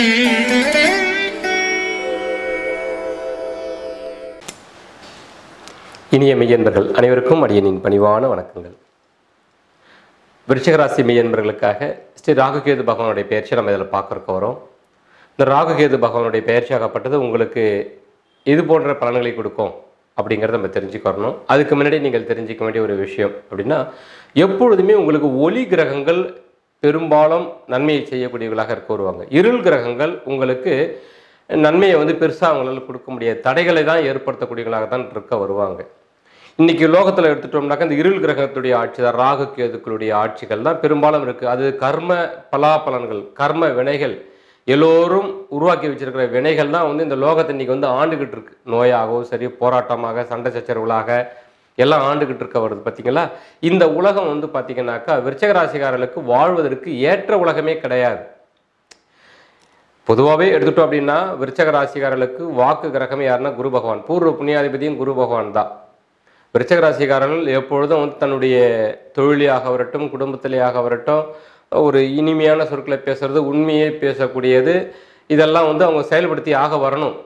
இனிய மெய்யன்பர்கள் அனைவருக்கும் அடியனின் பணிவான வணக்கங்கள் விருச்சிகராசி மெய்யன்பர்களுக்காக ஸ்ரீ ராகுகேது பகவானுடைய பயிற்சியை நம்ம இதில் பார்க்கறக்கு வரோம் இந்த ராகுகேது பகவானுடைய பயிற்சியாகப்பட்டது உங்களுக்கு இது போன்ற பலன்களை கொடுக்கும் அப்படிங்கிறத நம்ம தெரிஞ்சுக்கறணும் அதுக்கு முன்னாடி நீங்கள் தெரிஞ்சுக்க வேண்டிய ஒரு விஷயம் அப்படின்னா எப்பொழுதுமே உங்களுக்கு ஒளி கிரகங்கள் பெரும்பாலும் நன்மையை செய்யக்கூடியவர்களாக இருக்க வருவாங்க இருள் கிரகங்கள் உங்களுக்கு நன்மையை வந்து பெருசாக அவங்களால கொடுக்க முடியாது தடைகளை தான் ஏற்படுத்தக்கூடியவர்களாக தான் இருக்க வருவாங்க இன்னைக்கு லோகத்தில் எடுத்துட்டோம்னாக்கா இந்த இருள் கிரகத்துடைய ஆட்சி தான் ராகு கேதுக்களுடைய ஆட்சிகள் தான் பெரும்பாலும் இருக்குது அது கர்ம பலாபலன்கள் கர்ம வினைகள் எல்லோரும் உருவாக்கி வச்சிருக்கிற வினைகள் தான் வந்து இந்த லோகத்தை இன்னைக்கு வந்து ஆண்டுகிட்டு இருக்கு நோயாகவும் சரி போராட்டமாக சண்டை சச்சரவுகளாக எல்லாம் ஆண்டுகிட்டு இருக்க வருது பார்த்தீங்களா இந்த உலகம் வந்து பார்த்தீங்கன்னாக்கா விருச்சக ராசிக்காரர்களுக்கு வாழ்வதற்கு ஏற்ற உலகமே கிடையாது பொதுவாகவே எடுத்துட்டோம் அப்படின்னா விருச்சக ராசிக்காரர்களுக்கு வாக்கு கிரகமே யாருன்னா குரு பகவான் பூர்வ புண்ணியாதிபதியும் குரு பகவான் தான் விருச்சக ராசிக்காரர்கள் எப்பொழுதும் வந்து தன்னுடைய தொழிலியாக வரட்டும் குடும்பத்திலேயாக வரட்டும் ஒரு இனிமையான சொற்களை பேசுறது உண்மையை பேசக்கூடியது இதெல்லாம் வந்து அவங்க செயல்படுத்தி ஆக வரணும்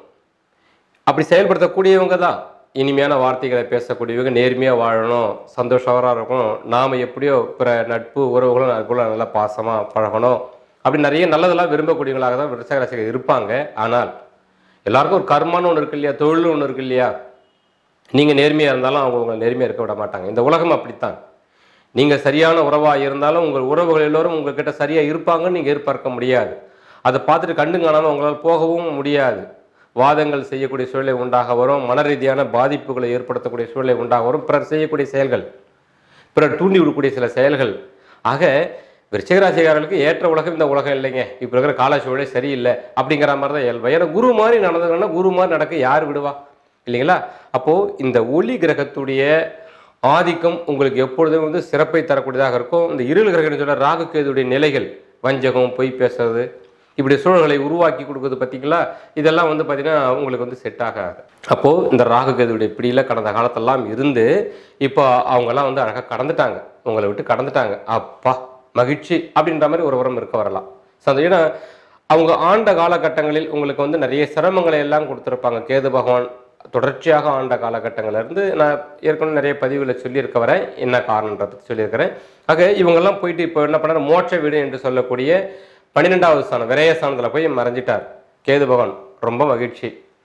அப்படி செயல்படுத்தக்கூடியவங்க தான் இனிமையான வார்த்தைகளை பேசக்கூடியவங்க நேர்மையாக வாழணும் சந்தோஷமாக இருக்கணும் நாம் எப்படியோ பிற நட்பு உறவுகளும் அது போல நல்லா பாசமாக பழகணும் அப்படி நிறைய நல்லதெல்லாம் விரும்பக்கூடியவங்களாக தான் விருச்சக ராசிகள் இருப்பாங்க ஆனால் எல்லாருக்கும் ஒரு கர்மான்னு ஒன்று இருக்கு இல்லையா தொழில்னு ஒன்று இருக்கு இல்லையா நீங்கள் நேர்மையாக இருந்தாலும் அவங்க உங்களை நேர்மையாக இருக்க விட மாட்டாங்க இந்த உலகம் அப்படித்தான் நீங்கள் சரியான உறவாக இருந்தாலும் உங்கள் உறவுகள் எல்லோரும் உங்ககிட்ட சரியாக இருப்பாங்கன்னு நீங்கள் எதிர்பார்க்க முடியாது அதை பார்த்துட்டு கண்டு காணாமல் உங்களால் போகவும் முடியாது வாதங்கள் செய்யக்கூடிய சூழலை உண்டாக வரும் மன ரீதியான பாதிப்புகளை ஏற்படுத்தக்கூடிய சூழலை உண்டாக வரும் பிறர் செய்யக்கூடிய செயல்கள் பிறர் தூண்டி விடக்கூடிய சில செயல்கள் ஆக விருச்சிகராசிக்காரர்களுக்கு ஏற்ற உலகம் இந்த உலகம் இல்லைங்க இப்போ இருக்கிற கால சூழலே சரியில்லை அப்படிங்கிற மாதிரி தான் இயல்பு ஏன்னா குரு மாதிரி நடந்ததுன்னா குரு மாதிரி நடக்க யார் விடுவா இல்லைங்களா அப்போ இந்த ஒளி கிரகத்துடைய ஆதிக்கம் உங்களுக்கு எப்பொழுதும் வந்து சிறப்பை தரக்கூடியதாக இருக்கும் இந்த இருள் கிரகம் சொல்ல ராகு கேதுடைய நிலைகள் வஞ்சகம் பொய் பேசுறது இப்படி சூழல்களை உருவாக்கி கொடுக்குறது பார்த்தீங்களா இதெல்லாம் வந்து பார்த்தீங்கன்னா உங்களுக்கு வந்து செட் ஆகாது அப்போது இந்த ராகு கேதுடைய பிடியில் கடந்த காலத்தெல்லாம் இருந்து இப்போ அவங்கெல்லாம் வந்து அழகாக கடந்துட்டாங்க உங்களை விட்டு கடந்துட்டாங்க அப்பா மகிழ்ச்சி அப்படின்ற மாதிரி ஒரு உரம் இருக்க வரலாம் சந்தோஷம் ஏன்னா அவங்க ஆண்ட காலகட்டங்களில் உங்களுக்கு வந்து நிறைய சிரமங்களை எல்லாம் கொடுத்துருப்பாங்க கேது பகவான் தொடர்ச்சியாக ஆண்ட காலகட்டங்கள்ல இருந்து நான் ஏற்கனவே நிறைய பதிவுகளை சொல்லியிருக்க வரேன் என்ன காரணன்றதை சொல்லியிருக்கிறேன் ஆக இவங்கெல்லாம் போயிட்டு இப்போ என்ன பண்ணாரு மோட்ச வீடு என்று சொல்லக்கூடிய பன்னிரெண்டாவது ஸ்தானம் விரய ஸ்தானத்தில் போய் மறைஞ்சிட்டார் கேது பகவான் ரொம்ப மகிழ்ச்சி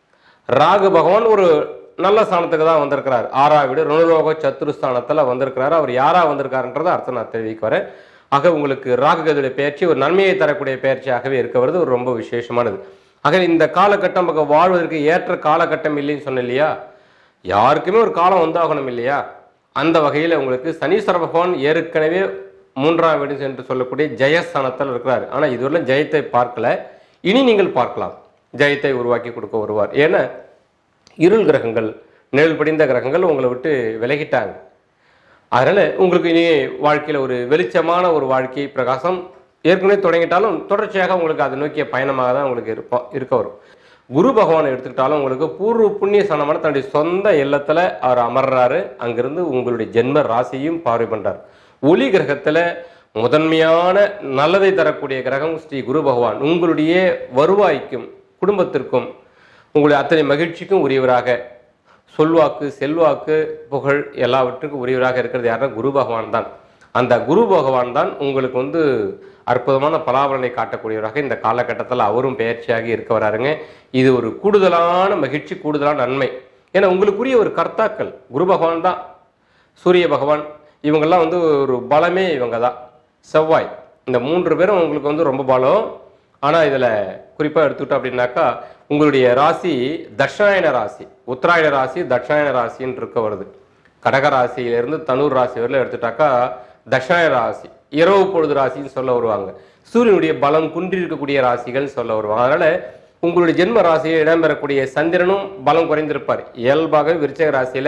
ராகு பகவான் ஒரு நல்ல ஸ்தானத்துக்கு தான் வந்திருக்கிறார் ஆறாவது வீடு ருணரோக சத்துருஸ்தானத்தில் வந்திருக்கிறாரு அவர் யாரா வந்திருக்காருன்றதை அர்த்தம் நான் தெரிவிக்க வரேன் ஆக உங்களுக்கு ராகு கேதுடைய பயிற்சி ஒரு நன்மையை தரக்கூடிய பயிற்சியாகவே இருக்க வருது ஒரு ரொம்ப விசேஷமானது ஆக இந்த காலகட்டம் பக்கம் வாழ்வதற்கு ஏற்ற காலகட்டம் இல்லைன்னு சொன்னேன் இல்லையா யாருக்குமே ஒரு காலம் வந்தாகணும் இல்லையா அந்த வகையில் உங்களுக்கு சனீஸ்வர பகவான் ஏற்கனவே மூன்றாம் வீடு என்று சொல்லக்கூடிய ஜெயஸ்தானத்தில் இருக்கிறார் ஆனால் இதுவரையிலும் ஜெயத்தை பார்க்கல இனி நீங்கள் பார்க்கலாம் ஜெயத்தை உருவாக்கி கொடுக்க வருவார் ஏன்னா இருள் கிரகங்கள் நிழல் படிந்த கிரகங்கள் உங்களை விட்டு விலகிட்டாங்க அதனால உங்களுக்கு இனி வாழ்க்கையில் ஒரு வெளிச்சமான ஒரு வாழ்க்கை பிரகாசம் ஏற்கனவே தொடங்கிட்டாலும் தொடர்ச்சியாக உங்களுக்கு அதை நோக்கிய பயணமாக தான் உங்களுக்கு இருப்போம் இருக்க வரும் குரு பகவானை எடுத்துக்கிட்டாலும் உங்களுக்கு பூர்வ புண்ணிய சனமான தன்னுடைய சொந்த இல்லத்தில் அவர் அமர்றாரு அங்கிருந்து உங்களுடைய ஜென்ம ராசியும் பார்வை பண்றார் ஒளி கிரகத்தில் முதன்மையான நல்லதை தரக்கூடிய கிரகம் ஸ்ரீ குரு பகவான் உங்களுடைய வருவாய்க்கும் குடும்பத்திற்கும் உங்களுடைய அத்தனை மகிழ்ச்சிக்கும் உரியவராக சொல்வாக்கு செல்வாக்கு புகழ் எல்லாவற்றுக்கும் உரியவராக இருக்கிறது யாருன்னா குரு பகவான் தான் அந்த குரு பகவான் தான் உங்களுக்கு வந்து அற்புதமான பலாபலனை காட்டக்கூடியவராக இந்த காலகட்டத்தில் அவரும் பயிற்சியாகி இருக்க வராருங்க இது ஒரு கூடுதலான மகிழ்ச்சி கூடுதலான நன்மை ஏன்னா உங்களுக்குரிய ஒரு கர்த்தாக்கள் குரு பகவான் தான் சூரிய பகவான் இவங்கெல்லாம் வந்து ஒரு பலமே இவங்க தான் செவ்வாய் இந்த மூன்று பேரும் உங்களுக்கு வந்து ரொம்ப பலம் ஆனால் இதில் குறிப்பாக எடுத்துக்கிட்டோம் அப்படின்னாக்கா உங்களுடைய ராசி தட்சிணாயன ராசி உத்தராயண ராசி தட்சிணாயன ராசின்னு இருக்க வருது கடக ராசியிலிருந்து தனுர் ராசி வரையில எடுத்துட்டாக்கா தட்சிணாயன ராசி இரவு பொழுது ராசின்னு சொல்ல வருவாங்க சூரியனுடைய பலம் குன்றி இருக்கக்கூடிய ராசிகள் சொல்ல வருவாங்க அதனால உங்களுடைய ஜென்ம ராசியில் இடம்பெறக்கூடிய சந்திரனும் பலம் குறைந்திருப்பார் இயல்பாக விருச்சக ராசியில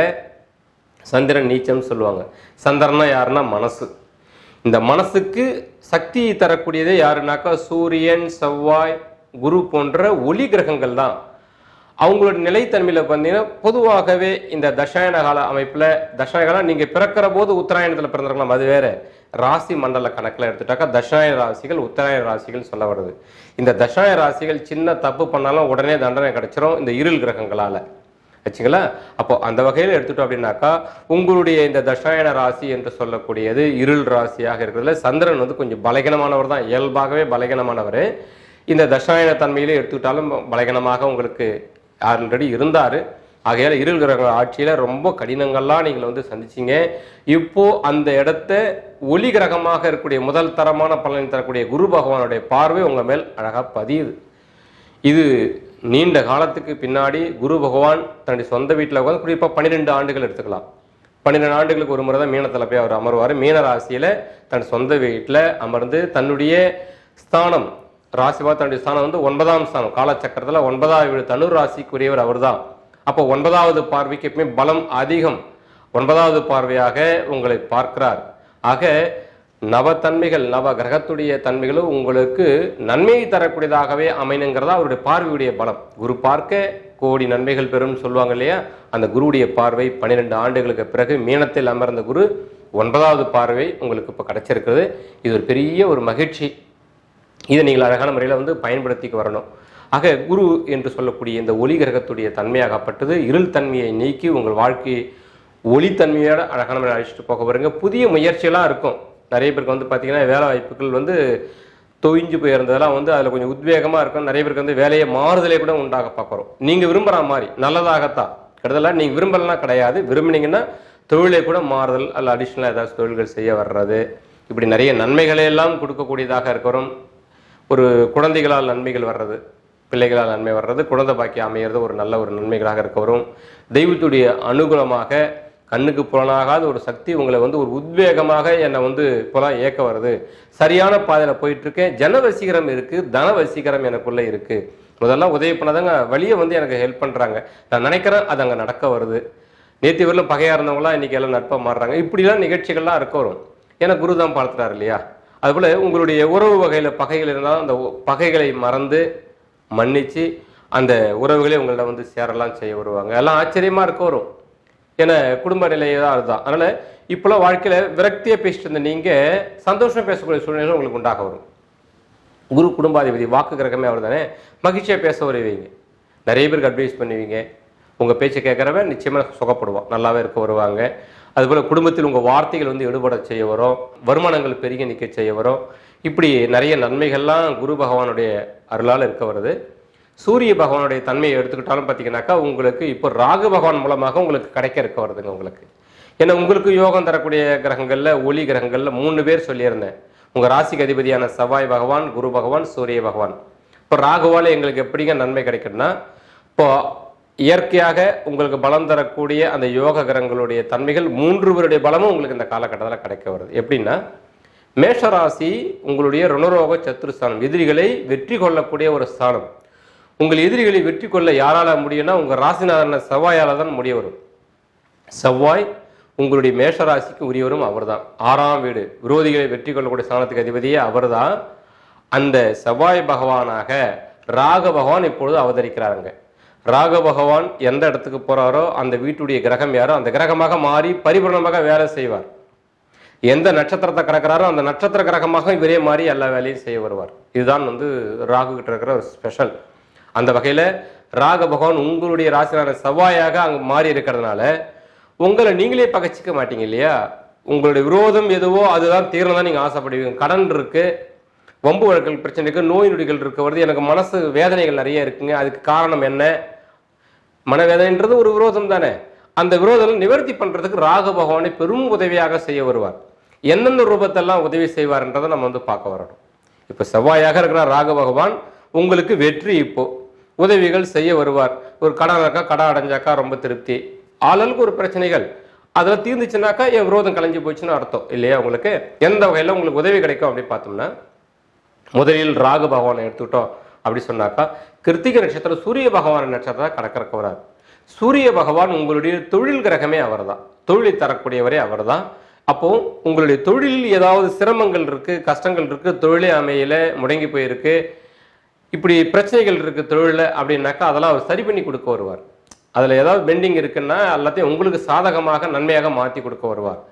சந்திரன் நீச்சம்னு சொல்லுவாங்க சந்திரனா யாருன்னா மனசு இந்த மனசுக்கு சக்தி தரக்கூடியதே யாருனாக்கா சூரியன் செவ்வாய் குரு போன்ற ஒளி கிரகங்கள் தான் அவங்களோட நிலைத்தன்மையில் பார்த்தீங்கன்னா பொதுவாகவே இந்த தசாயன கால அமைப்பில் தசாயன காலம் நீங்கள் பிறக்கிற போது உத்தராயணத்தில் பிறந்திருக்கலாம் அது வேற ராசி மண்டல கணக்கில் எடுத்துட்டாக்கா தட்சாயன ராசிகள் உத்தராயண ராசிகள் சொல்ல வருது இந்த தட்சாயன ராசிகள் சின்ன தப்பு பண்ணாலும் உடனே தண்டனை கிடைச்சிரும் இந்த இருள் கிரகங்களால வச்சுங்களா அப்போ அந்த வகையில் எடுத்துட்டோம் அப்படின்னாக்கா உங்களுடைய இந்த தசாயன ராசி என்று சொல்லக்கூடியது இருள் ராசியாக இருக்கிறதுல சந்திரன் வந்து கொஞ்சம் பலகீனமானவர் தான் இயல்பாகவே பலகீனமானவர் இந்த தசாயன தன்மையிலே எடுத்துக்கிட்டாலும் பலகீனமாக உங்களுக்கு ஆல்ரெடி இருந்தார் ஆகையால இருள் கிரக ஆட்சியில ரொம்ப கடினங்கள்லாம் நீங்கள் வந்து சந்திச்சீங்க இப்போ அந்த இடத்த ஒளி கிரகமாக இருக்கக்கூடிய முதல் தரமான பலனை தரக்கூடிய குரு பகவானுடைய பார்வை உங்க மேல் அழகா பதியுது இது நீண்ட காலத்துக்கு பின்னாடி குரு பகவான் தன்னுடைய சொந்த வீட்டில் உட்காந்து குறிப்பாக பன்னிரெண்டு ஆண்டுகள் எடுத்துக்கலாம் பன்னிரெண்டு ஆண்டுகளுக்கு ஒரு முறை தான் மீனத்தில் போய் அவர் அமர்வார் மீன ராசியில் தன் சொந்த வீட்டில் அமர்ந்து தன்னுடைய ஸ்தானம் ராசிவா தன்னுடைய ஸ்தானம் வந்து ஒன்பதாம் ஸ்தானம் காலச்சக்கரத்தில் ஒன்பதாவது வீடு தனுர் ராசிக்குரியவர் அவர்தான் அப்போ ஒன்பதாவது பார்வைக்கு எப்பவுமே பலம் அதிகம் ஒன்பதாவது பார்வையாக உங்களை பார்க்கிறார் ஆக நவத்தன்மைகள் நவ கிரகத்துடைய தன்மைகளும் உங்களுக்கு நன்மையை தரக்கூடியதாகவே அமைனுங்கிறதா அவருடைய பார்வையுடைய பலம் குரு பார்க்க கோடி நன்மைகள் பெறும் சொல்லுவாங்க இல்லையா அந்த குருவுடைய பார்வை பன்னிரெண்டு ஆண்டுகளுக்கு பிறகு மீனத்தில் அமர்ந்த குரு ஒன்பதாவது பார்வை உங்களுக்கு இப்போ கிடைச்சிருக்கிறது இது ஒரு பெரிய ஒரு மகிழ்ச்சி இதை நீங்கள் அழகான முறையில் வந்து பயன்படுத்திக்க வரணும் ஆக குரு என்று சொல்லக்கூடிய இந்த ஒளி கிரகத்துடைய தன்மையாகப்பட்டது இருள் தன்மையை நீக்கி உங்கள் வாழ்க்கையை ஒளித்தன்மையோட அழகான முறையில் அழைச்சிட்டு போக வருங்க புதிய முயற்சியெல்லாம் இருக்கும் நிறைய பேருக்கு வந்து பார்த்தீங்கன்னா வேலை வாய்ப்புகள் வந்து தொய்ஞ்சு போயிருந்ததெல்லாம் வந்து அதில் கொஞ்சம் உத்வேகமாக இருக்கும் நிறைய பேருக்கு வந்து வேலையை மாறுதலே கூட உண்டாக பார்க்குறோம் நீங்கள் விரும்புகிற மாதிரி நல்லதாகத்தான் கெடுதலாக நீங்கள் விரும்பலாம் கிடையாது விரும்புனீங்கன்னா தொழிலை கூட மாறுதல் அல்ல அடிஷ்னலாக ஏதாச்சும் தொழில்கள் செய்ய வர்றது இப்படி நிறைய நன்மைகளை எல்லாம் கொடுக்கக்கூடியதாக இருக்கிறோம் ஒரு குழந்தைகளால் நன்மைகள் வர்றது பிள்ளைகளால் நன்மை வர்றது குழந்தை பாக்கியம் அமையிறது ஒரு நல்ல ஒரு நன்மைகளாக இருக்க வரும் தெய்வத்துடைய அனுகூலமாக கண்ணுக்கு புலனாகாத ஒரு சக்தி உங்களை வந்து ஒரு உத்வேகமாக என்னை வந்து புலம் இயக்க வருது சரியான பாதையில் போயிட்டு இருக்கேன் ஜன வசீகரம் இருக்கு தன வசீகரம் எனக்குள்ள இருக்கு முதல்ல உதவி பண்ணதாங்க வழியை வந்து எனக்கு ஹெல்ப் பண்றாங்க நான் நினைக்கிறேன் அது அங்கே நடக்க வருது நேற்று வரலும் பகையா இருந்தவங்களாம் இன்னைக்கு எல்லாம் நட்பா மாறுறாங்க இப்படிலாம் நிகழ்ச்சிகள்லாம் இருக்க வரும் ஏன்னா குரு தான் பார்த்துட்டாரு இல்லையா அதுபோல உங்களுடைய உறவு வகையில பகைகள் இருந்தாலும் அந்த உ- பகைகளை மறந்து மன்னிச்சு அந்த உறவுகளை உங்கள்ட்ட வந்து சேரலாம் செய்ய வருவாங்க எல்லாம் ஆச்சரியமா இருக்க வரும் ஏன்னா குடும்ப நிலையை தான் அதுதான் அதனால இப்போலாம் வாழ்க்கையில விரக்தியா பேசிட்டு இருந்த நீங்க சந்தோஷமா பேசக்கூடிய சூழ்நிலை உங்களுக்கு உண்டாக வரும் குரு குடும்பாதிபதி வாக்கு கிரகமே அவர் தானே மகிழ்ச்சியாக பேச வருவீங்க நிறைய பேருக்கு அட்வைஸ் பண்ணுவீங்க உங்கள் பேச்சை கேட்குறவன் நிச்சயமாக சுகப்படுவான் நல்லாவே இருக்க வருவாங்க அதுபோல் குடும்பத்தில் உங்கள் வார்த்தைகள் வந்து ஈடுபட செய்ய வரும் வருமானங்கள் பெருகி நிற்க செய்ய வரும் இப்படி நிறைய நன்மைகள்லாம் குரு பகவானுடைய அருளால் இருக்க வருது சூரிய பகவானுடைய தன்மையை எடுத்துக்கிட்டாலும் பார்த்தீங்கன்னாக்கா உங்களுக்கு இப்போ ராகு பகவான் மூலமாக உங்களுக்கு கிடைக்க இருக்க வருதுங்க உங்களுக்கு ஏன்னா உங்களுக்கு யோகம் தரக்கூடிய கிரகங்கள்ல ஒளி கிரகங்கள்ல மூணு பேர் சொல்லியிருந்தேன் உங்க ராசிக்கு அதிபதியான செவ்வாய் பகவான் குரு பகவான் சூரிய பகவான் இப்போ ராகுவால எங்களுக்கு எப்படிங்க நன்மை கிடைக்கும்னா இப்போ இயற்கையாக உங்களுக்கு பலம் தரக்கூடிய அந்த யோக கிரகங்களுடைய தன்மைகள் மூன்று பேருடைய பலமும் உங்களுக்கு இந்த காலகட்டத்தில் கிடைக்க வருது எப்படின்னா மேஷராசி உங்களுடைய ருணரோக சத்துருஸ்தானம் எதிரிகளை வெற்றி கொள்ளக்கூடிய ஒரு ஸ்தானம் உங்கள் எதிரிகளை வெற்றி கொள்ள யாரால முடியும்னா உங்க ராசிநாதன செவ்வாயால தான் முடிய வரும் செவ்வாய் உங்களுடைய மேஷ ராசிக்கு உரியவரும் அவர்தான் ஆறாம் வீடு விரோதிகளை வெற்றி கொள்ளக்கூடிய ஸ்தானத்துக்கு அதிபதியே அவர்தான் அந்த செவ்வாய் பகவானாக ராக பகவான் இப்பொழுது அவதரிக்கிறாருங்க ராக பகவான் எந்த இடத்துக்கு போறாரோ அந்த வீட்டுடைய கிரகம் யாரோ அந்த கிரகமாக மாறி பரிபூர்ணமாக வேலை செய்வார் எந்த நட்சத்திரத்தை கிடக்கிறாரோ அந்த நட்சத்திர கிரகமாக இவரே மாறி எல்லா வேலையும் செய்ய வருவார் இதுதான் வந்து ராகு கிட்ட இருக்கிற ஒரு ஸ்பெஷல் அந்த வகையில ராக பகவான் உங்களுடைய ராசியான செவ்வாயாக அங்க மாறி இருக்கிறதுனால உங்களை நீங்களே பகைச்சிக்க மாட்டீங்க இல்லையா உங்களுடைய விரோதம் எதுவோ அதுதான் தீரணும் தான் நீங்க ஆசைப்படுவீங்க கடன் இருக்கு வம்பு வழக்கல் பிரச்சனை இருக்கு நோய் நொடிகள் இருக்க வருது எனக்கு மனசு வேதனைகள் நிறைய இருக்குங்க அதுக்கு காரணம் என்ன மனவேதனைன்றது ஒரு விரோதம் தானே அந்த விரோதம் நிவர்த்தி பண்றதுக்கு ராக பகவானை பெரும் உதவியாக செய்ய வருவார் எந்தெந்த ரூபத்தெல்லாம் உதவி செய்வார்ன்றதை நம்ம வந்து பார்க்க வரணும் இப்போ செவ்வாயாக இருக்கிற ராக பகவான் உங்களுக்கு வெற்றி இப்போ உதவிகள் செய்ய வருவார் ஒரு கடன் இருக்கா கடன் அடைஞ்சாக்கா ரொம்ப திருப்தி ஆளுக்கு ஒரு பிரச்சனைகள் அதில் தீர்ந்துச்சுனாக்கா என் விரோதம் கலைஞ்சு போச்சுன்னு அர்த்தம் இல்லையா உங்களுக்கு எந்த வகையில் உங்களுக்கு உதவி கிடைக்கும் அப்படின்னு பார்த்தோம்னா முதலில் ராகு பகவானை எடுத்துக்கிட்டோம் அப்படி சொன்னாக்கா கிருத்திகை நட்சத்திரம் சூரிய பகவான் நட்சத்திரம் கடக்கிறக்க வரார் சூரிய பகவான் உங்களுடைய தொழில் கிரகமே அவர்தான் தொழிலை தரக்கூடியவரே அவர்தான் அப்போ உங்களுடைய தொழிலில் ஏதாவது சிரமங்கள் இருக்கு கஷ்டங்கள் இருக்கு தொழிலே அமையல முடங்கி போயிருக்கு இப்படி பிரச்சனைகள் இருக்கு தொழில அப்படின்னாக்கா அதெல்லாம் அவர் சரி பண்ணி கொடுக்க வருவார் அதுல ஏதாவது பெண்டிங் இருக்குன்னா எல்லாத்தையும் உங்களுக்கு சாதகமாக நன்மையாக மாற்றி கொடுக்க வருவார்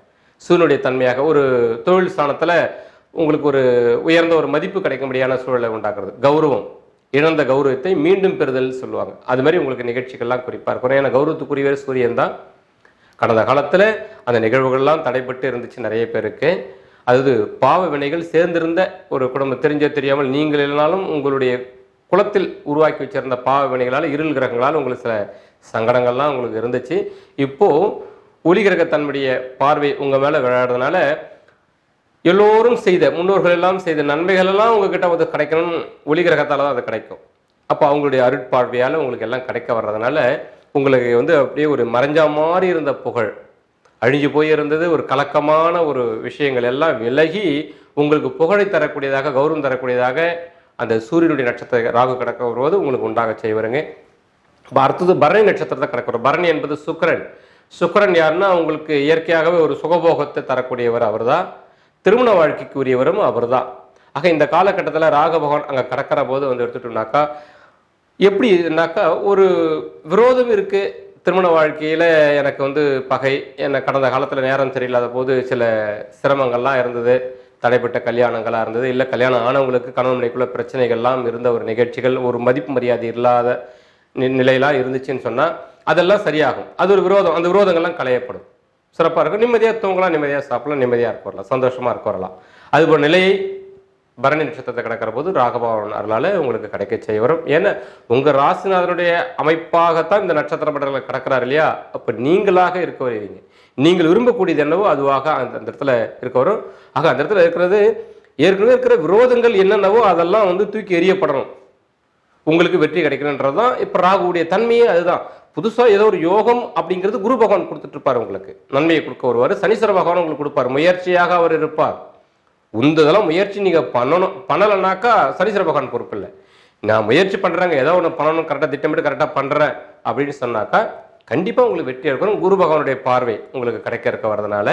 சூரியனுடைய தன்மையாக ஒரு தொழில் ஸ்தானத்தில் உங்களுக்கு ஒரு உயர்ந்த ஒரு மதிப்பு கிடைக்கும்படியான சூழலை உண்டாக்குறது கௌரவம் இழந்த கௌரவத்தை மீண்டும் பெறுதல் சொல்லுவாங்க அது மாதிரி உங்களுக்கு நிகழ்ச்சிகள்லாம் குறிப்பாக இருக்கும் ஏன்னா கௌரவத்துக்குரியவர் சூரியன் தான் கடந்த காலத்தில் அந்த நிகழ்வுகள்லாம் தடைப்பட்டு இருந்துச்சு நிறைய பேருக்கு அது பாவ வினைகள் சேர்ந்திருந்த ஒரு குடும்பம் தெரிஞ்சோ தெரியாமல் நீங்கள் இல்லைனாலும் உங்களுடைய குலத்தில் உருவாக்கி வச்சிருந்த பாவ வினைகளால் இருள் கிரகங்களால் உங்களுக்கு சில சங்கடங்கள்லாம் உங்களுக்கு இருந்துச்சு இப்போ ஒளி கிரக தன்னுடைய பார்வை உங்க மேல விளையாடுறதுனால எல்லோரும் செய்த முன்னோர்கள் எல்லாம் செய்த நன்மைகள் எல்லாம் உங்ககிட்ட வந்து கிடைக்கணும் ஒளி கிரகத்தால தான் அது கிடைக்கும் அப்போ அவங்களுடைய அருட்பார்வையால உங்களுக்கு எல்லாம் கிடைக்க வர்றதுனால உங்களுக்கு வந்து அப்படியே ஒரு மறைஞ்ச மாதிரி இருந்த புகழ் அழிஞ்சு போயிருந்தது ஒரு கலக்கமான ஒரு விஷயங்கள் எல்லாம் விலகி உங்களுக்கு புகழை தரக்கூடியதாக கௌரவம் தரக்கூடியதாக அந்த சூரியனுடைய நட்சத்திர ராகு கிடக்க வருவது உங்களுக்கு உண்டாக செய்வாருங்க இப்போ அடுத்தது பரணி நட்சத்திரத்தை கிடக்கிறோம் பரணி என்பது சுக்கிரன் சுக்கிரன் யாருன்னா உங்களுக்கு இயற்கையாகவே ஒரு சுகபோகத்தை தரக்கூடியவர் அவர்தான் திருமண வாழ்க்கைக்கு உரியவரும் அவர்தான் ஆக இந்த காலகட்டத்தில் ராக பகவான் அங்கே கடக்கிற போது வந்து எடுத்துட்டோம்னாக்கா எப்படினாக்கா ஒரு விரோதம் இருக்கு திருமண வாழ்க்கையில எனக்கு வந்து பகை என்ன கடந்த காலத்துல நேரம் சரியில்லாத போது சில சிரமங்கள்லாம் இருந்தது தடைப்பட்ட கல்யாணங்களா இருந்தது இல்லை கல்யாணம் ஆனவங்களுக்கு கணவன் மனைக்குள்ள பிரச்சனைகள்லாம் இருந்த ஒரு நிகழ்ச்சிகள் ஒரு மதிப்பு மரியாதை இல்லாத நி- நிலையெல்லாம் இருந்துச்சுன்னு சொன்னா அதெல்லாம் சரியாகும் அது ஒரு விரோதம் அந்த விரோதங்கள்லாம் களையப்படும் சிறப்பாக இருக்கும் நிம்மதியாக தூங்கலாம் நிம்மதியாக சாப்பிடலாம் நிம்மதியாக இருக்க வரலாம் சந்தோஷமா இருக்க வரலாம் அது ஒரு நிலையை பரணி நட்சத்திரத்தை கிடக்கிற போது ராகபவன் அருளால உங்களுக்கு கிடைக்க செய்ய வரும் ஏன்னா உங்க ராசிநாதனுடைய அமைப்பாகத்தான் இந்த நட்சத்திர படங்களை கிடக்கிறார் இல்லையா அப்ப நீங்களாக இருக்க வருவீங்க நீங்கள் விரும்பக்கூடியது என்னவோ அதுவாக அந்த அந்த இடத்துல இருக்க வரும் ஆக அந்த இடத்துல இருக்கிறது ஏற்கனவே இருக்கிற விரோதங்கள் என்னென்னவோ அதெல்லாம் வந்து தூக்கி எறியப்படணும் உங்களுக்கு வெற்றி கிடைக்கணுன்றது தான் இப்போ ராகுவுடைய தன்மையே அதுதான் புதுசா ஏதோ ஒரு யோகம் அப்படிங்கிறது குரு பகவான் கொடுத்துட்டு இருப்பார் உங்களுக்கு நன்மையை கொடுக்க வருவார் சனீஸ்வர பகவான் உங்களுக்கு கொடுப்பார் முயற்சியாக அவர் இருப்பார் உந்ததெல்லாம் முயற்சி நீங்க பண்ணணும் பண்ணலைனாக்கா சனீஸ்வர பகவான் பொறுப்பு இல்லை நான் முயற்சி பண்றேங்க ஏதோ ஒன்று பண்ணணும் கரெக்டாக திட்டமிட்டு கரெக்டாக பண்றேன் அப்படின்னு சொன்னாக்கா கண்டிப்பா உங்களுக்கு வெற்றி இருக்கணும் குரு பகவானுடைய பார்வை உங்களுக்கு கிடைக்க இருக்க வரதுனால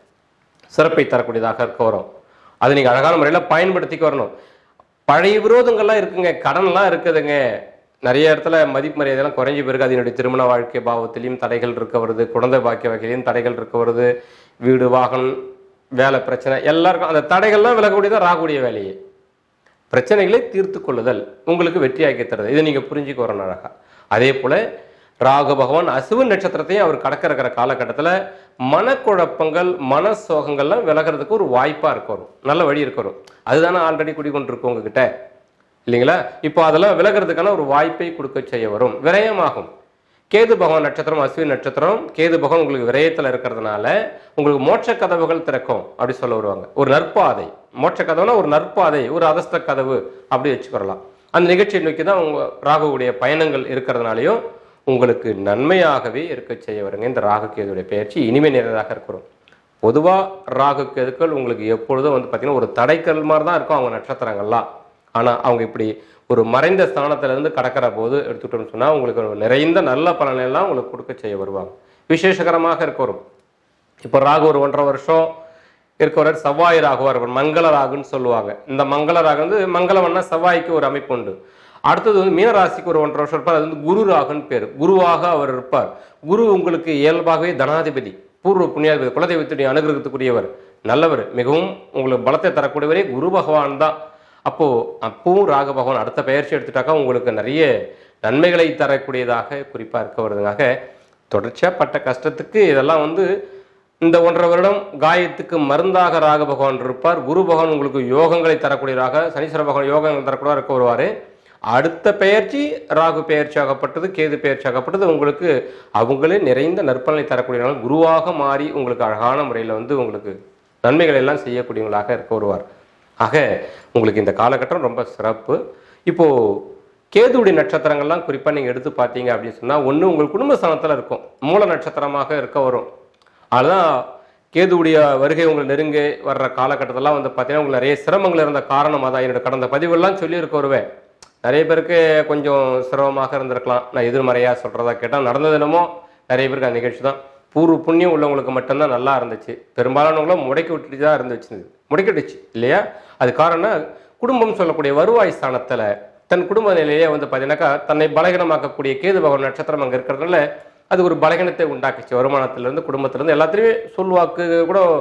சிறப்பை தரக்கூடியதாக இருக்க வரும் அதை நீங்க அழகான முறையில் பயன்படுத்திக்க வரணும் பழைய விரோதங்கள்லாம் இருக்குங்க கடன்லாம் இருக்குதுங்க நிறைய இடத்துல மதிப்பு மரியாதைலாம் குறைஞ்சி போயிருக்கு அது என்னுடைய திருமண வாழ்க்கை பாவத்திலையும் தடைகள் இருக்க வருது குழந்தை பாக்கிய வகையிலையும் தடைகள் இருக்க வருது வீடு வாகனம் வேலை பிரச்சனை எல்லாருக்கும் அந்த தடைகள்லாம் விலகக்கூடியதான் ராகுடைய வேலையே பிரச்சனைகளை தீர்த்து கொள்ளுதல் உங்களுக்கு வெற்றியாக்கி தருது இதை நீங்க புரிஞ்சுக்க வரணும் அழகா அதே போல ராகு பகவான் அசுவன் நட்சத்திரத்தையும் அவர் கடக்க இருக்கிற காலகட்டத்தில் மனக்குழப்பங்கள் மன சோகங்கள்லாம் விலகிறதுக்கு ஒரு வாய்ப்பா இருக்க வரும் நல்ல வழி இருக்க வரும் அதுதானே ஆல்ரெடி குடிக்கொண்டிருக்கு உங்ககிட்ட இல்லைங்களா இப்போ அதெல்லாம் விலகிறதுக்கான ஒரு வாய்ப்பை கொடுக்க செய்ய வரும் விரயமாகும் கேது பகவான் நட்சத்திரம் அஸ்வின் நட்சத்திரம் கேது பகவான் உங்களுக்கு விரயத்தில் இருக்கிறதுனால உங்களுக்கு மோட்ச கதவுகள் திறக்கும் அப்படி சொல்ல வருவாங்க ஒரு நற்பாதை மோட்ச கதவுனா ஒரு நற்பாதை ஒரு அதஸ்த கதவு அப்படி வச்சுக்கிறலாம் அந்த நிகழ்ச்சியை நோக்கி தான் உங்க ராகுவுடைய பயணங்கள் இருக்கிறதுனாலையும் உங்களுக்கு நன்மையாகவே இருக்க செய்ய வருங்க இந்த ராகு கேதுடைய பயிற்சி இனிமை நிறைந்ததாக இருக்கிறோம் பொதுவாக ராகு கேதுக்கள் உங்களுக்கு எப்பொழுதும் வந்து பார்த்தீங்கன்னா ஒரு தடைக்கல் மாதிரி தான் இருக்கும் அவங்க நட்சத்திரங்கள்லாம் ஆனால் அவங்க இப்படி ஒரு மறைந்த ஸ்தானத்துல இருந்து கடக்கிற போது எடுத்துட்டோம்னு சொன்னால் உங்களுக்கு ஒரு நிறைந்த நல்ல பலனை எல்லாம் உங்களுக்கு கொடுக்க செய்ய வருவாங்க விசேஷகரமாக இருக்க வரும் இப்போ ராகு ஒரு ஒன்றரை வருஷம் இருக்கவர் செவ்வாய் ராகுவா இருப்பார் மங்கள ராகுன்னு சொல்லுவாங்க இந்த மங்கள ராகு வந்து மங்களவன்னா செவ்வாய்க்கு ஒரு அமைப்பு உண்டு அடுத்தது வந்து மீனராசிக்கு ஒரு ஒன்றரை வருஷம் இருப்பார் அது வந்து குரு ராகுன்னு பேர் குருவாக அவர் இருப்பார் குரு உங்களுக்கு இயல்பாகவே தனாதிபதி பூர்வ புண்ணியாதிபதி குலதெய்வத்துடைய அனுகிரகத்துக்குரியவர் நல்லவர் மிகவும் உங்களுக்கு பலத்தை தரக்கூடியவரே குரு பகவான் தான் அப்போ அப்பவும் ராக பகவான் அடுத்த பயிற்சி எடுத்துட்டாக்கா உங்களுக்கு நிறைய நன்மைகளை தரக்கூடியதாக குறிப்பா இருக்க வருதுனாக தொடர்ச்சியா பட்ட கஷ்டத்துக்கு இதெல்லாம் வந்து இந்த ஒன்றரை வருடம் காயத்துக்கு மருந்தாக ராக பகவான் இருப்பார் குரு பகவான் உங்களுக்கு யோகங்களை தரக்கூடியதாக சனீஸ்வர பகவான் யோகங்கள் தரக்கூடியதாக இருக்க வருவார் அடுத்த பெயர்ச்சி ராகு பெயர்ச்சி ஆகப்பட்டது கேது பெயர்ச்சி ஆகப்பட்டது உங்களுக்கு அவங்களே நிறைந்த நற்பலனை தரக்கூடியவர்கள் குருவாக மாறி உங்களுக்கு அழகான முறையில் வந்து உங்களுக்கு நன்மைகள் எல்லாம் செய்யக்கூடியவங்களாக இருக்க வருவார் ஆக உங்களுக்கு இந்த காலகட்டம் ரொம்ப சிறப்பு இப்போ கேதுவுடைய நட்சத்திரங்கள்லாம் குறிப்பாக நீங்கள் எடுத்து பார்த்தீங்க அப்படின்னு சொன்னால் ஒன்று உங்கள் குடும்ப ஸ்தானத்தில் இருக்கும் மூல நட்சத்திரமாக இருக்க வரும் அதுதான் கேதுவுடைய வருகை உங்களை நெருங்க வர்ற காலகட்டத்திலாம் வந்து பார்த்தீங்கன்னா உங்களுக்கு நிறைய சிரமங்கள் இருந்த காரணமாக தான் என்னோட கடந்த பதிவெல்லாம் சொல்லியிருக்க வருவேன் நிறைய பேருக்கு கொஞ்சம் சிரமமாக இருந்திருக்கலாம் நான் எதிர்மறையாக சொல்கிறதா கேட்டால் நடந்தது என்னமோ நிறைய பேருக்கு அந்த நிகழ்ச்சி தான் பூர்வ புண்ணியம் உள்ளவங்களுக்கு மட்டும்தான் நல்லா இருந்துச்சு பெரும்பாலானவங்களும் முடக்கி விட்டுட்டு தான் இருந்துச்சு முடக்கிடுச்சு இல்லையா அது காரணம் குடும்பம் சொல்லக்கூடிய வருவாய் ஸ்தானத்தில் தன் குடும்ப நிலையே வந்து பார்த்தீங்கன்னாக்கா தன்னை பலகீனமாக்கக்கூடிய கேது பகவான் நட்சத்திரம் அங்கே இருக்கிறதுனால அது ஒரு பலகீனத்தை உண்டாக்குச்சு வருமானத்திலிருந்து குடும்பத்திலிருந்து எல்லாத்துலேயுமே சொல்வாக்கு கூட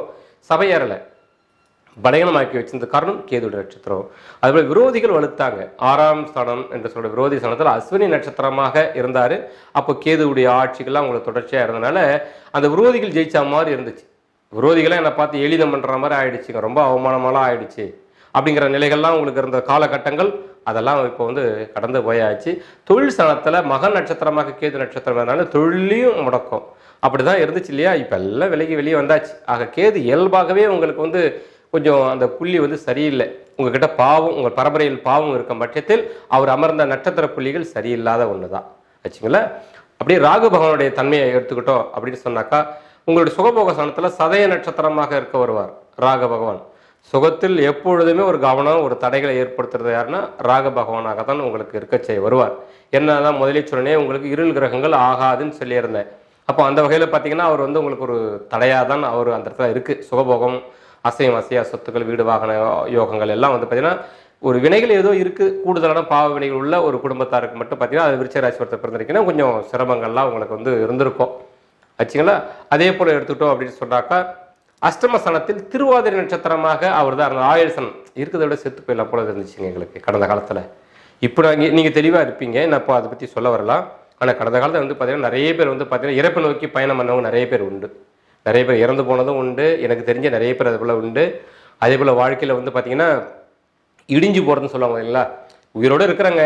சபையேறலை பலகீனமாக்கி வச்சிருந்த காரணம் கேதுடைய நட்சத்திரம் அதுபோல விரோதிகள் வலுத்தாங்க ஆறாம் ஸ்தானம் என்று சொல்ற விரோதி ஸ்தானத்தில் அஸ்வினி நட்சத்திரமாக இருந்தார் அப்போ கேதுவுடைய ஆட்சிகள்லாம் உங்களுக்கு தொடர்ச்சியாக இருந்தனால அந்த விரோதிகள் ஜெயிச்ச மாதிரி இருந்துச்சு விரோதிகளை என்னை பார்த்து எளிதம் பண்ணுற மாதிரி ஆயிடுச்சுங்க ரொம்ப அவமானமாலாம் ஆயிடுச்சு அப்படிங்கிற நிலைகள்லாம் உங்களுக்கு இருந்த காலகட்டங்கள் அதெல்லாம் இப்போ வந்து கடந்து போயாச்சு தொழில் ஸ்தானத்தில் மகன் நட்சத்திரமாக கேது நட்சத்திரம் இருந்தனால தொழிலையும் முடக்கும் அப்படிதான் இருந்துச்சு இல்லையா இப்போ எல்லாம் விலகி வெளியே வந்தாச்சு ஆக கேது இயல்பாகவே உங்களுக்கு வந்து கொஞ்சம் அந்த புள்ளி வந்து சரியில்லை உங்ககிட்ட பாவம் உங்கள் பரம்பரையில் பாவம் இருக்கும் பட்சத்தில் அவர் அமர்ந்த நட்சத்திர புள்ளிகள் சரியில்லாத ஒன்று தான் வச்சுங்களேன் அப்படியே ராகு பகவானுடைய தன்மையை எடுத்துக்கிட்டோம் அப்படின்னு சொன்னாக்கா உங்களுடைய சுகபோக ஸ்தானத்தில் சதய நட்சத்திரமாக இருக்க வருவார் ராக பகவான் சுகத்தில் எப்பொழுதுமே ஒரு கவனம் ஒரு தடைகளை ஏற்படுத்துறது யாருன்னா ராக பகவானாக தான் உங்களுக்கு இருக்க செய்ய வருவார் என்னதான் முதலே சொன்னேன் உங்களுக்கு இருள் கிரகங்கள் ஆகாதுன்னு சொல்லியிருந்தேன் அப்போ அந்த வகையில் பார்த்தீங்கன்னா அவர் வந்து உங்களுக்கு ஒரு தடையாக தான் அவர் அந்த இடத்துல இருக்குது சுகபோகம் அசையும் அசையா சொத்துக்கள் வீடு வாகன யோகங்கள் எல்லாம் வந்து பார்த்தீங்கன்னா ஒரு வினைகள் ஏதோ இருக்குது கூடுதலான பாவ வினைகள் உள்ள ஒரு குடும்பத்தாருக்கு மட்டும் பார்த்தீங்கன்னா அது விருச்ச ராசி ஒருத்தர் பிறந்திருக்கீங்கன்னா கொஞ்சம் சிரமங்கள்லாம் உங்களுக்கு வந்து இருந்திருக்கும் ஆச்சுங்களா அதே போல் எடுத்துக்கிட்டோம் அப்படின்னு சொன்னாக்கா அஷ்டமஸ்தானத்தில் திருவாதிரை நட்சத்திரமாக அவர் தான் இருந்தார் ஆயுள்சன் இருக்கிறத விட செத்து போயிடலாம் போல இருந்துச்சுங்க எங்களுக்கு கடந்த காலத்தில் இப்போ நாங்கள் நீங்கள் தெளிவாக இருப்பீங்க நான் இப்போ அதை பற்றி சொல்ல வரலாம் ஆனால் கடந்த காலத்தில் வந்து பார்த்தீங்கன்னா நிறைய பேர் வந்து பார்த்தீங்கன்னா இறப்பை நோக்கி பயணம் பண்ணவங்க நிறைய பேர் உண்டு நிறைய பேர் இறந்து போனதும் உண்டு எனக்கு தெரிஞ்ச நிறைய பேர் அது போல் உண்டு அதே போல் வாழ்க்கையில் வந்து பார்த்தீங்கன்னா இடிஞ்சு போகிறதுன்னு சொல்லுவாங்க இல்லைங்களா உயிரோடு இருக்கிறாங்க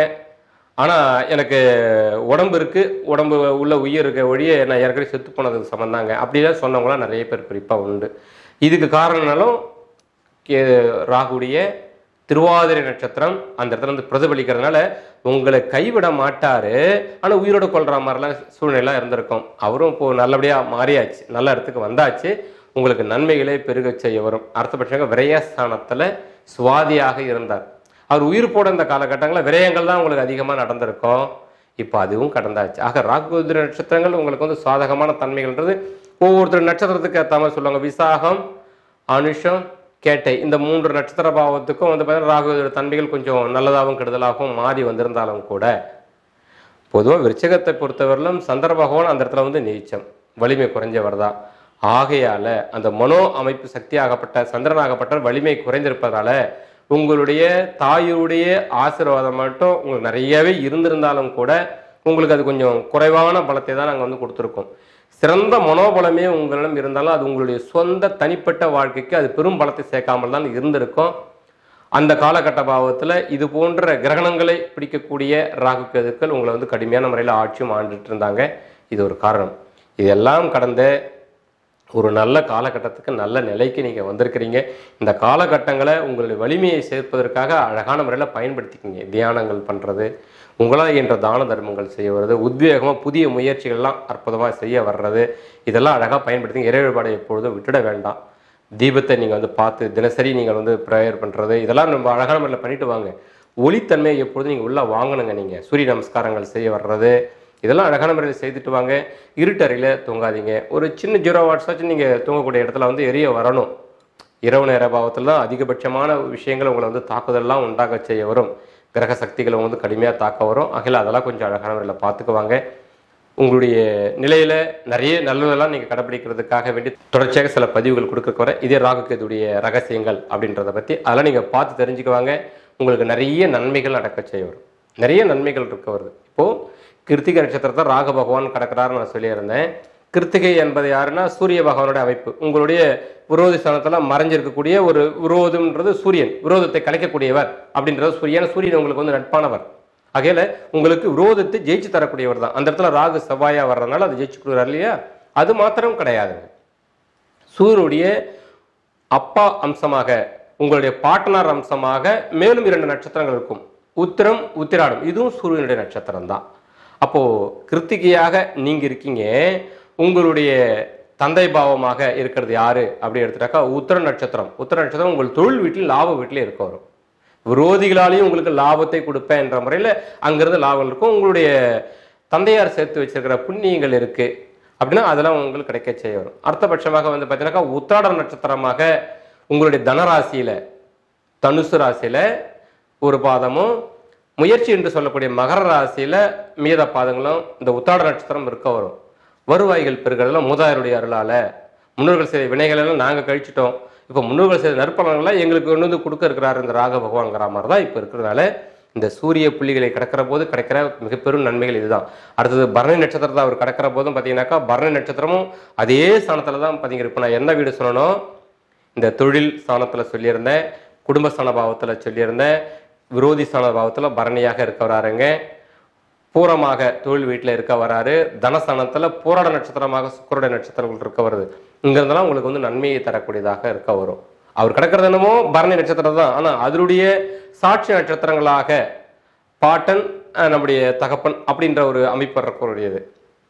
ஆனால் எனக்கு உடம்பு இருக்குது உடம்பு உள்ள உயிர் இருக்க ஒழிய நான் ஏற்கனவே செத்து போனதுக்கு சம்மந்தாங்க அப்படிதான் சொன்னவங்களாம் நிறைய பேர் குறிப்பாக உண்டு இதுக்கு காரணம்னாலும் கே ராகுடைய திருவாதிரை நட்சத்திரம் அந்த இடத்துல வந்து பிரதிபலிக்கிறதுனால உங்களை கைவிட மாட்டாரு ஆனால் உயிரோட கொள்ற மாதிரிலாம் சூழ்நிலை இருந்திருக்கும் அவரும் இப்போ நல்லபடியாக மாறியாச்சு நல்ல இடத்துக்கு வந்தாச்சு உங்களுக்கு நன்மைகளை பெருகச் செய்ய வரும் அர்த்தபட்சங்க விரயஸ்தானத்தில் சுவாதியாக இருந்தார் அவர் உயிர் போட இந்த காலகட்டங்களில் விரயங்கள் தான் உங்களுக்கு அதிகமாக நடந்திருக்கும் இப்போ அதுவும் கடந்தாச்சு ஆக ராகுதிர நட்சத்திரங்கள் உங்களுக்கு வந்து சாதகமான தன்மைகள்ன்றது ஒவ்வொருத்தர் நட்சத்திரத்துக்கு ஏற்ற மாதிரி சொல்லுவாங்க விசாகம் அனுஷம் கேட்டை இந்த மூன்று நட்சத்திர பாவத்துக்கும் வந்து பார்த்தீங்கன்னா ராகுவோட தன்மைகள் கொஞ்சம் நல்லதாகவும் கெடுதலாகவும் மாறி வந்திருந்தாலும் கூட பொதுவாக விருச்சகத்தை பொறுத்தவரையிலும் சந்திர பகவான் அந்த இடத்துல வந்து நீச்சம் வலிமை குறைஞ்சவர் தான் ஆகையால அந்த மனோ அமைப்பு சக்தியாகப்பட்ட சந்திரனாகப்பட்ட வலிமை குறைந்திருப்பதால உங்களுடைய தாயுடைய ஆசீர்வாதம் மட்டும் உங்களுக்கு நிறையவே இருந்திருந்தாலும் கூட உங்களுக்கு அது கொஞ்சம் குறைவான பலத்தை தான் நாங்கள் வந்து கொடுத்துருக்கோம் சிறந்த மனோபலமே உங்களிடம் இருந்தாலும் அது உங்களுடைய சொந்த தனிப்பட்ட வாழ்க்கைக்கு அது பெரும் பலத்தை சேர்க்காமல் தான் இருந்திருக்கும் அந்த காலகட்ட பாவத்தில் இது போன்ற கிரகணங்களை பிடிக்கக்கூடிய ராகு கேதுக்கள் உங்களை வந்து கடுமையான முறையில் ஆட்சியும் ஆண்டுட்டு இருந்தாங்க இது ஒரு காரணம் இதெல்லாம் கடந்த ஒரு நல்ல காலகட்டத்துக்கு நல்ல நிலைக்கு நீங்கள் வந்திருக்கிறீங்க இந்த காலகட்டங்களை உங்களுடைய வலிமையை சேர்ப்பதற்காக அழகான முறையில் பயன்படுத்திக்கிங்க தியானங்கள் பண்ணுறது உங்களால் என்ற தான தர்மங்கள் செய்ய வர்றது உத்வேகமாக புதிய முயற்சிகள்லாம் அற்புதமாக செய்ய வர்றது இதெல்லாம் அழகாக பயன்படுத்தி இறை வழிபாடை எப்பொழுதும் விட்டுட வேண்டாம் தீபத்தை நீங்கள் வந்து பார்த்து தினசரி நீங்கள் வந்து ப்ரேயர் பண்ணுறது இதெல்லாம் நம்ம அழகான முறையில் பண்ணிட்டு வாங்க ஒளித்தன்மையை எப்பொழுதும் நீங்கள் உள்ளே வாங்கணுங்க நீங்கள் சூரிய நமஸ்காரங்கள் செய்ய வர்றது இதெல்லாம் அழகான முறையில் செய்துட்டு வாங்க இருட்டறையில் தூங்காதீங்க ஒரு சின்ன ஜீரோ வாட்ஸாச்சும் நீங்கள் தூங்கக்கூடிய இடத்துல வந்து எரிய வரணும் இரவு நேர பாவத்தில் தான் அதிகபட்சமான விஷயங்கள் உங்களை வந்து தாக்குதல்லாம் உண்டாக செய்ய வரும் கிரக சக்திகளை வந்து கடுமையாக தாக்க வரும் ஆகையில் அதெல்லாம் கொஞ்சம் அழகான முறையில் பார்த்துக்குவாங்க உங்களுடைய நிலையில நிறைய நல்லதெல்லாம் நீங்கள் கடைபிடிக்கிறதுக்காக வேண்டி தொடர்ச்சியாக சில பதிவுகள் கொடுக்க வர இதே ராகுகேதுடைய ரகசியங்கள் அப்படின்றத பற்றி அதெல்லாம் நீங்கள் பார்த்து தெரிஞ்சுக்குவாங்க உங்களுக்கு நிறைய நன்மைகள் நடக்க செய்ய வரும் நிறைய நன்மைகள் இருக்க வருது இப்போது கிருத்திகை நட்சத்திரத்தை ராக பகவான் கடக்கிறாருன்னு நான் சொல்லியிருந்தேன் கிருத்திகை என்பது யாருன்னா சூரிய பகவானுடைய அமைப்பு உங்களுடைய விரோதி ஸ்தானத்தில் மறைஞ்சிருக்கக்கூடிய ஒரு விரோதம்ன்றது சூரியன் விரோதத்தை கலைக்கக்கூடியவர் அப்படின்றது சூரியன் சூரியன் உங்களுக்கு வந்து நட்பானவர் ஆகையில உங்களுக்கு விரோதத்தை ஜெயிச்சு தரக்கூடியவர் தான் அந்த இடத்துல ராகு செவ்வாயா வர்றதுனால அது ஜெயிச்சு கொடுக்குறாரு இல்லையா அது மாத்திரம் கிடையாதுங்க சூரியனுடைய அப்பா அம்சமாக உங்களுடைய பாட்டனார் அம்சமாக மேலும் இரண்டு நட்சத்திரங்கள் இருக்கும் உத்திரம் உத்திராடம் இதுவும் சூரியனுடைய நட்சத்திரம் தான் அப்போ கிருத்திகையாக நீங்க இருக்கீங்க உங்களுடைய தந்தை பாவமாக இருக்கிறது யாரு அப்படி எடுத்துட்டாக்கா உத்திர நட்சத்திரம் உத்திர நட்சத்திரம் உங்கள் தொழில் வீட்டில் லாப வீட்டிலே இருக்க வரும் விரோதிகளாலையும் உங்களுக்கு லாபத்தை கொடுப்பேன் என்ற முறையில் அங்கிருந்து லாபம் இருக்கும் உங்களுடைய தந்தையார் சேர்த்து வச்சிருக்கிற புண்ணியங்கள் இருக்கு அப்படின்னா அதெல்லாம் உங்களுக்கு கிடைக்க செய்ய வரும் அர்த்தபட்சமாக வந்து பார்த்தீங்கன்னாக்கா உத்திராடம் நட்சத்திரமாக உங்களுடைய தனராசியில தனுசு ராசியில ஒரு பாதமும் முயற்சி என்று சொல்லக்கூடிய மகர ராசியில மீத பாதங்களும் இந்த உத்தாட நட்சத்திரம் இருக்க வரும் வருவாய்கள் பெருகிறதுல மூதாயருடைய அருளால முன்னோர்கள் செய்த வினைகள் எல்லாம் நாங்கள் கழிச்சிட்டோம் இப்போ முன்னோர்கள் செய்த நற்பலன்களை எங்களுக்கு கொண்டு வந்து கொடுக்க இருக்கிறாரு இந்த ராக பகவான்ங்கிற மாதிரி தான் இப்போ இருக்கிறதுனால இந்த சூரிய புள்ளிகளை கடக்கிற போது கிடைக்கிற மிகப்பெரும் நன்மைகள் இதுதான் அடுத்தது பரணி நட்சத்திரத்தை அவர் கடக்கிற போதும் பார்த்தீங்கன்னாக்கா பரணி நட்சத்திரமும் அதே ஸ்தானத்தில் தான் பார்த்தீங்க இப்போ நான் என்ன வீடு சொல்லணும் இந்த தொழில் ஸ்தானத்தில் சொல்லியிருந்தேன் குடும்ப ஸ்தான பாவத்தில் சொல்லியிருந்தேன் விரோதி ஸ்தான பாவத்தில் பரணியாக இருக்க வராருங்க பூரமாக தொழில் வீட்டில் இருக்க வராரு தனஸ்தானத்தில் பூராட நட்சத்திரமாக சுக்கரட நட்சத்திரங்கள் இருக்க வருது இங்கிருந்தெல்லாம் உங்களுக்கு வந்து நன்மையை தரக்கூடியதாக இருக்க வரும் அவர் கிடக்கிறது என்னமோ பரணி நட்சத்திரம் தான் ஆனால் அதனுடைய சாட்சி நட்சத்திரங்களாக பாட்டன் அஹ், நம்முடைய தகப்பன் அப்படின்ற ஒரு அமைப்பு இருக்கக்கூடியது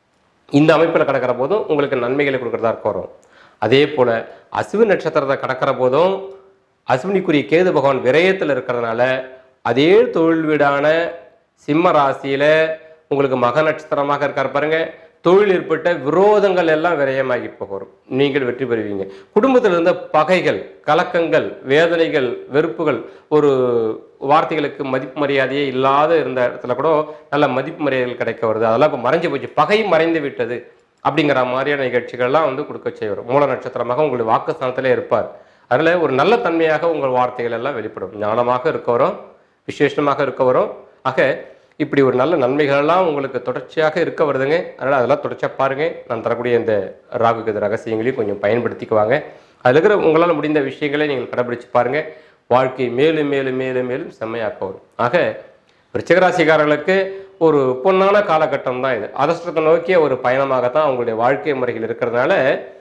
இந்த அமைப்பில் கிடக்கிற போதும் உங்களுக்கு நன்மைகளை கொடுக்கறதா இருக்க வரும் அதே போல அஸ்வினி நட்சத்திரத்தை கடக்கிற போதும் அஸ்வினிக்குரிய கேது பகவான் விரயத்தில் இருக்கிறதுனால அதே தொழில் வீடான சிம்ம ராசியில உங்களுக்கு மக நட்சத்திரமாக இருக்கார் பாருங்க தொழில் ஏற்பட்ட விரோதங்கள் எல்லாம் விரயமாகி போகும் நீங்கள் வெற்றி பெறுவீங்க குடும்பத்தில் இருந்த பகைகள் கலக்கங்கள் வேதனைகள் வெறுப்புகள் ஒரு வார்த்தைகளுக்கு மதிப்பு மரியாதையே இல்லாத இருந்த இடத்துல கூட நல்ல மதிப்பு மரியாதைகள் கிடைக்க வருது அதெல்லாம் இப்போ மறைஞ்சு போச்சு பகை மறைந்து விட்டது அப்படிங்கிற மாதிரியான நிகழ்ச்சிகள்லாம் வந்து கொடுக்க செய்வார் மூல நட்சத்திரமாக உங்களுடைய வாக்குஸ்தானத்திலே இருப்பார் அதில் ஒரு நல்ல தன்மையாக உங்கள் வார்த்தைகள் எல்லாம் வெளிப்படும் ஞானமாக இருக்கவரும் விசேஷமாக இருக்கவரும் ஆக இப்படி ஒரு நல்ல நன்மைகளெல்லாம் உங்களுக்கு தொடர்ச்சியாக இருக்க வருதுங்க அதனால் அதெல்லாம் தொடர்ச்சியாக பாருங்க நான் தரக்கூடிய இந்த ராகு கேது ரகசியங்களையும் கொஞ்சம் பயன்படுத்திக்குவாங்க அதில் இருக்கிற உங்களால் முடிந்த விஷயங்களை நீங்கள் கடைபிடிச்சு பாருங்க வாழ்க்கை மேலும் மேலும் மேலும் மேலும் செம்மையாக்க வரும் ஆக விருச்சிகராசிக்காரர்களுக்கு ஒரு பொன்னான காலகட்டம் தான் இது அதிர்ஷ்டத்தை நோக்கிய ஒரு பயணமாகத்தான் அவங்களுடைய வாழ்க்கை முறைகள் இருக்கிறதுனால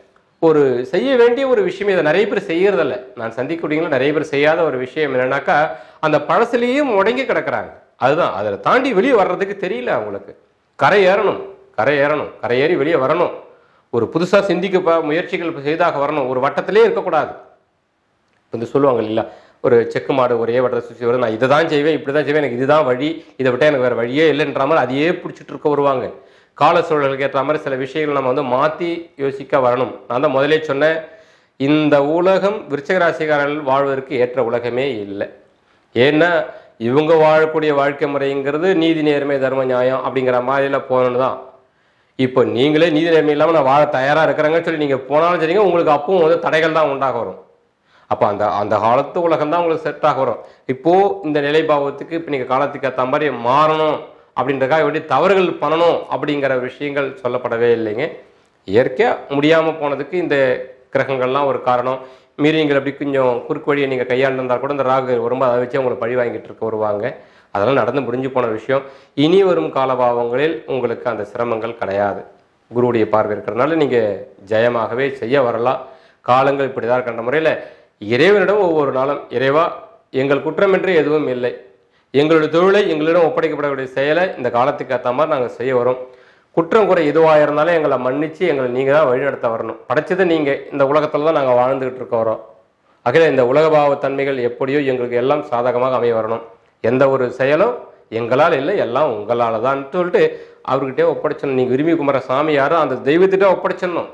ஒரு செய்ய வேண்டிய ஒரு விஷயம் இதை நிறைய பேர் செய்யறதில்ல நான் சந்திக்கக்கூடியவங்களும் நிறைய பேர் செய்யாத ஒரு விஷயம் என்னன்னாக்கா அந்த பழசுலேயும் முடங்கி கிடக்குறாங்க அதுதான் அதில் தாண்டி வெளியே வர்றதுக்கு தெரியல அவங்களுக்கு கரை ஏறணும் கரை ஏறணும் கரை ஏறி வெளியே வரணும் ஒரு புதுசாக சிந்திக்க ப- முயற்சிகள் செய்தாக வரணும் ஒரு வட்டத்திலே இருக்கக்கூடாது வந்து சொல்லுவாங்க இல்லையா ஒரு செக்கு மாடு ஒரே வட்டத்தை சுற்றி வரும் நான் இதை தான் செய்வேன் இப்படி தான் செய்வேன் எனக்கு இதுதான் வழி இதை விட்டால் எனக்கு வேறு வழியே இல்லைன்ற மாதிரி அதையே பிடிச்சிட்டு இருக்க வருவாங்க கால சூழலுக்கு ஏற்ற மாதிரி சில விஷயங்கள் நம்ம வந்து மாற்றி யோசிக்க வரணும் நான் தான் முதலே சொன்னேன் இந்த உலகம் விருச்சிக ராசிக்காரர்கள் வாழ்வதற்கு ஏற்ற உலகமே இல்லை ஏன்னா இவங்க வாழக்கூடிய வாழ்க்கை முறைங்கிறது நீதி நேர்மை தர்ம நியாயம் அப்படிங்கிற மாதிரில போகணுன்னு தான் இப்போ நீங்களே நீதி நேர்மை இல்லாமல் நான் வாழ தயாராக இருக்கிறேங்கன்னு சொல்லி நீங்கள் போனாலும் சரிங்க உங்களுக்கு அப்பவும் வந்து தடைகள் தான் உண்டாக வரும் அப்போ அந்த அந்த காலத்து உலகம் தான் உங்களுக்கு செட் ஆக வரும் இப்போ இந்த நிலைபாவத்துக்கு இப்போ நீங்கள் காலத்துக்கு ஏற்ற மாதிரி மாறணும் அப்படின்றக்காக எப்படி தவறுகள் பண்ணணும் அப்படிங்கிற விஷயங்கள் சொல்லப்படவே இல்லைங்க இயற்கையாக முடியாமல் போனதுக்கு இந்த கிரகங்கள்லாம் ஒரு காரணம் மீறி நீங்கள் அப்படி கொஞ்சம் குறுக்கு வழியை நீங்கள் கையாண்டிருந்தால் கூட இந்த ராகு வரும்போது அதை வச்சு உங்களை பழி வாங்கிட்டு இருக்க வருவாங்க அதெல்லாம் நடந்து முடிஞ்சு போன விஷயம் இனி வரும் காலபாவங்களில் உங்களுக்கு அந்த சிரமங்கள் கிடையாது குருவுடைய பார்வை இருக்கிறதுனால நீங்கள் ஜெயமாகவே செய்ய வரலாம் காலங்கள் இப்படி தான் இருக்கின்ற முறையில் இறைவனிடம் ஒவ்வொரு நாளும் இறைவா எங்கள் குற்றமின்றி எதுவும் இல்லை எங்களுடைய தொழிலை எங்களிடம் ஒப்படைக்கப்படக்கூடிய செயலை இந்த காலத்துக்கு ஏற்ற மாதிரி நாங்கள் செய்ய வரோம் குற்றம் குறை எதுவாக இருந்தாலும் எங்களை மன்னிச்சு எங்களை நீங்கள் தான் வழிநடத்த வரணும் படைச்சது நீங்கள் இந்த உலகத்தில் தான் நாங்கள் வாழ்ந்துகிட்டு இருக்க வரோம் அகில இந்த உலகபாவ தன்மைகள் எப்படியோ எங்களுக்கு எல்லாம் சாதகமாக அமைய வரணும் எந்த ஒரு செயலும் எங்களால் இல்லை எல்லாம் உங்களால் தான் சொல்லிட்டு அவர்கிட்டே ஒப்படைச்சிடணும் நீங்கள் விரும்பி கும்பிட்ற சாமி யாரோ அந்த தெய்வத்திட்ட ஒப்படைச்சிடணும்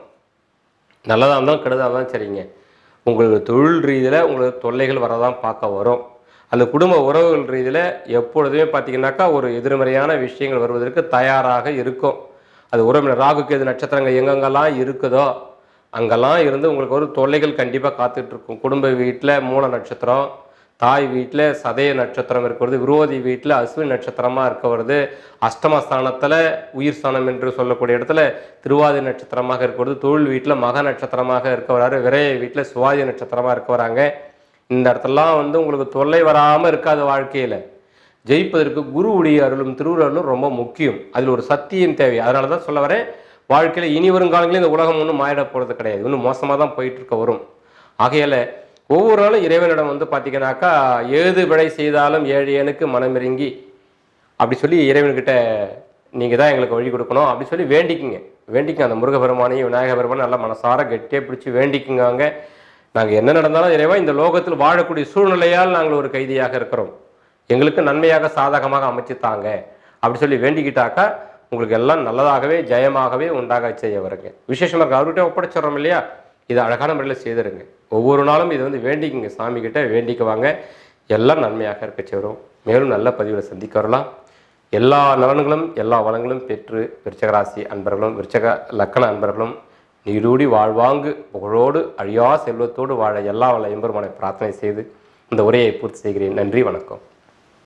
நல்லதாக இருந்தாலும் கெடுதாக இருந்தாலும் சரிங்க உங்களுக்கு தொழில் ரீதியில் உங்களுக்கு தொல்லைகள் வரதான் பார்க்க வரும் அந்த குடும்ப உறவுகள் ரீதியில் எப்பொழுதுமே பார்த்தீங்கன்னாக்கா ஒரு எதிர்மறையான விஷயங்கள் வருவதற்கு தயாராக இருக்கும் அது உறவினர் ராகு கேது நட்சத்திரங்கள் எங்கெங்கெல்லாம் இருக்குதோ அங்கெல்லாம் இருந்து உங்களுக்கு ஒரு தொல்லைகள் கண்டிப்பாக காத்துட்டு இருக்கும் குடும்ப வீட்டில் மூல நட்சத்திரம் தாய் வீட்டில் சதய நட்சத்திரம் இருக்கிறது விரோதி வீட்டில் அஸ்வினி நட்சத்திரமாக இருக்க வருது அஷ்டமஸ்தானத்தில் உயிர் ஸ்தானம் என்று சொல்லக்கூடிய இடத்துல திருவாதி நட்சத்திரமாக இருக்கிறது தொழில் வீட்டில் மக நட்சத்திரமாக இருக்க வராரு விரைய வீட்டில் சுவாதி நட்சத்திரமாக இருக்க வராங்க இந்த இடத்துலலாம் வந்து உங்களுக்கு தொல்லை வராமல் இருக்காது வாழ்க்கையில் ஜெயிப்பதற்கு குருவுடைய அருளும் திருவுருளும் ரொம்ப முக்கியம் அதில் ஒரு சத்தியம் தேவை அதனால தான் சொல்ல வரேன் வாழ்க்கையில் இனி வரும் காலங்களில் இந்த உலகம் ஒன்றும் மாறிட போகிறது கிடையாது இன்னும் மோசமாக தான் போயிட்டு இருக்க வரும் ஆகையால ஒவ்வொரு நாளும் இறைவனிடம் வந்து பார்த்தீங்கன்னாக்கா ஏது விடை செய்தாலும் ஏழையனுக்கு மனமிறங்கி அப்படி சொல்லி இறைவன்கிட்ட நீங்கள் தான் எங்களுக்கு வழி கொடுக்கணும் அப்படி சொல்லி வேண்டிக்குங்க வேண்டிக்குங்க அந்த முருகபெருமானையும் விநாயக பெருமானையும் நல்லா மனசார கெட்டியாக பிடிச்சி வேண்டிக்குங்க அங்கே நாங்கள் என்ன நடந்தாலும் இறைவா இந்த லோகத்தில் வாழக்கூடிய சூழ்நிலையால் நாங்கள் ஒரு கைதியாக இருக்கிறோம் எங்களுக்கு நன்மையாக சாதகமாக அமைச்சு தாங்க அப்படி சொல்லி வேண்டிக்கிட்டாக்கா உங்களுக்கு எல்லாம் நல்லதாகவே ஜெயமாகவே உண்டாக செய்ய வருங்க விசேஷமாக இருக்கு அவர்கிட்ட ஒப்படைச்சிடுறோம் இல்லையா இது அழகான முறையில் செய்திருங்க ஒவ்வொரு நாளும் இதை வந்து வேண்டிக்குங்க சாமி கிட்ட வேண்டிக்குவாங்க எல்லாம் நன்மையாக இருக்க செய்கிறோம் மேலும் நல்ல பதிவில் சந்திக்க வரலாம் எல்லா நலன்களும் எல்லா வளங்களும் பெற்று விருச்சகராசி அன்பர்களும் விருச்சக லக்கண அன்பர்களும் நீடூடி வாழ்வாங்கு புகழோடு அழியா செல்வத்தோடு வாழ எல்லா வல்ல எம்பெருமானை பிரார்த்தனை செய்து இந்த உரையை பூர்த்தி செய்கிறேன் நன்றி வணக்கம்